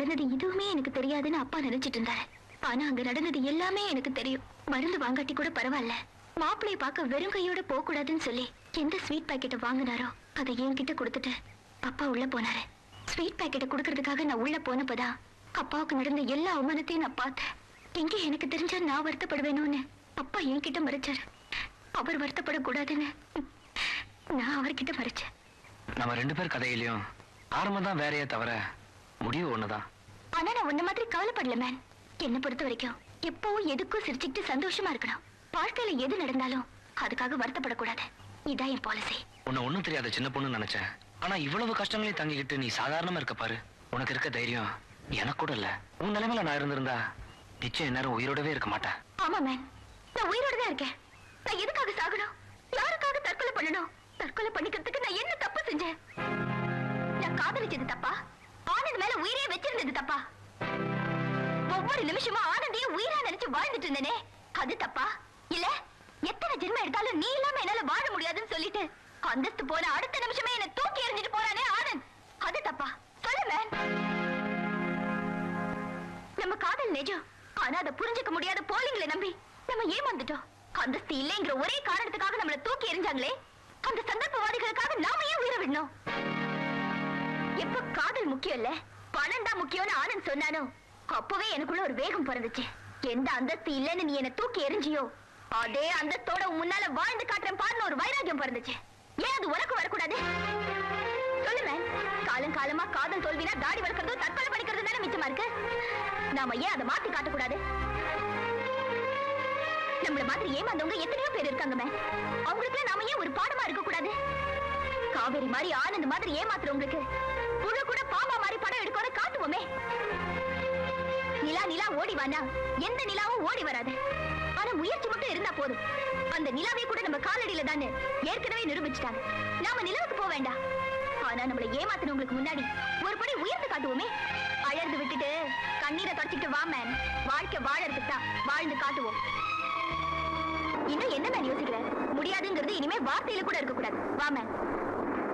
நடந்தது இதுவுமே எனக்கு தெரியாதுன்னு அப்பா நினைச்சிட்டு இருந்தாரு ஆனா அங்க நடந்தது எல்லாமே எனக்கு தெரியும் மருந்து வாங்காட்டி கூட பரவாயில்ல மாப்பிளைய பார்க்க வெறும் கையோட போக கூடாதுன்னு சொல்லி எந்த ஸ்வீட் பாக்கெட்டை வாங்கினாரோ அதை என்கிட்ட கொடுத்துட்டு அப்பா உள்ள போனாரு ஸ்வீட் பாக்கெட்டை கொடுக்கறதுக்காக நான் உள்ள போனப்பதான் அப்பாவுக்கு நடந்த எல்லா அவமானத்தையும் நான் பார்த்தேன் எங்க எனக்கு தெரிஞ்சா நான் வருத்தப்படுவேணும்னு அப்பா என்கிட்ட மறைச்சாரு அவர் வருத்தப்படக்கூடாதுன்னு நான் அவர்கிட்ட மறைச்சேன் நம்ம ரெண்டு பேர் கதையிலயும் ஆரம்பம் தான் வேறையே தவிர முடிவு ஒண்ணுதான் ஆனா நான் உன்ன மாதிரி கவலைப்படல மேன் என்ன பொறுத்த வரைக்கும் எப்பவும் எதுக்கும் சிரிச்சுக்கிட்டு சந்தோஷமா இருக்கணும் வாழ்க்கையில எது நடந்தாலும் அதுக்காக வருத்தப்படக்கூடாது இதான் என் பாலிசி உன்னை ஒண்ணும் தெரியாத சின்ன பொண்ணு நினைச்சேன் ஆனா இவ்வளவு கஷ்டங்களையும் தாங்கிக்கிட்டு நீ சாதாரணமா இருக்க பாரு உனக்கு இருக்க தைரியம் எனக்கு கூட இல்ல உன் நிலைமையில நான் இருந்திருந்தா நிச்சயம் நேரம் உயிரோடவே இருக்க மாட்டேன் ஆமா மேன் நான் உயிரோட தான் இருக்கேன் நான் எதுக்காக சாகணும் யாருக்காக தற்கொலை பண்ணணும் தற்கொலை பண்ணிக்கிறதுக்கு நான் என்ன தப்பு செஞ்சேன் நான் காதலிச்சது தப்பா ஆனந்த் மேல உயிரே வச்சிருந்தது தப்பா ஒவ்வொரு நிமிஷமும் ஆனந்தையே உயிரா நினைச்சு வாழ்ந்துட்டு இருந்தேனே அது தப்பா இல்ல எத்தனை ஜென்மம் எடுத்தாலும் நீ இல்லாம என்னால வாழ முடியாதுன்னு சொல்லிட்டு அந்தஸ்து போன அடுத்த நிமிஷமே என்ன தூக்கி எறிஞ்சிட்டு போறானே ஆனந்த் அது தப்பா சொல்லு மேன் நம்ம காதல் நிஜம் ஆனா அதை புரிஞ்சுக்க முடியாத போலிங்களை நம்பி நம்ம ஏமாந்துட்டோம் அந்தஸ்து இல்லைங்கிற ஒரே காரணத்துக்காக நம்மள தூக்கி எறிஞ்சாங்களே அந்த சந்தர்ப்பவாதிகளுக்காக நாம ஏன் உயிரை விடணும் எப்ப காதல் முக்கியம் இல்ல பணம் தான் முக்கியம்னு ஆனந்த் சொன்னானோ அப்பவே எனக்குள்ள ஒரு வேகம் பிறந்துச்சு எந்த அந்தஸ்து இல்லைன்னு நீ என்ன தூக்கி எறிஞ்சியோ அதே அந்தஸ்தோட உன் முன்னால வாழ்ந்து காட்டுறேன் பாருன்னு ஒரு வைராகியம் பிறந்துச்சு ஏன் அது உனக்கு வரக்கூடாது சொல்லு மேன் காலம் காலமா காதல் தோல்வினா தாடி வளர்க்கறதும் தற்கொலை பண்ணிக்கிறது தானே மிச்சமா இருக்கு நாம ஏன் அதை மாத்தி காட்டக்கூடாது நம்மள மாதிரி ஏமாந்தவங்க எத்தனையோ பேர் இருக்காங்க மேம் அவங்களுக்கு நாம ஏன் ஒரு பாடமா இருக்க கூடாது காவேரி மாதிரி ஆனந்த் மாதிரி ஏமாத்துறவங்களுக்கு புழு கூட பாம்பா மாதிரி படம் எடுக்கணும் காட்டுவோமே நிலா நிலா ஓடி வானா எந்த நிலாவும் ஓடி வராது ஆனா முயற்சி மட்டும் இருந்தா போதும் அந்த நிலாவே கூட நம்ம காலடியில தானே ஏற்கனவே நிரூபிச்சிட்டாங்க நாம நிலவுக்கு போக வேண்டாம் ஆனா நம்மள ஏமாத்தினவங்களுக்கு முன்னாடி ஒரு படி உயர்ந்து காட்டுவோமே அழகு விட்டுட்டு கண்ணீரை தொடச்சிட்டு வா மேன் வாழ்க்கை வாழறதுக்கு தான் வாழ்ந்து காட்டுவோம் இன்னும் என்ன மேன் யோசிக்கிற முடியாதுங்கிறது இனிமே வார்த்தையில கூட இருக்க கூடாது வா மேன்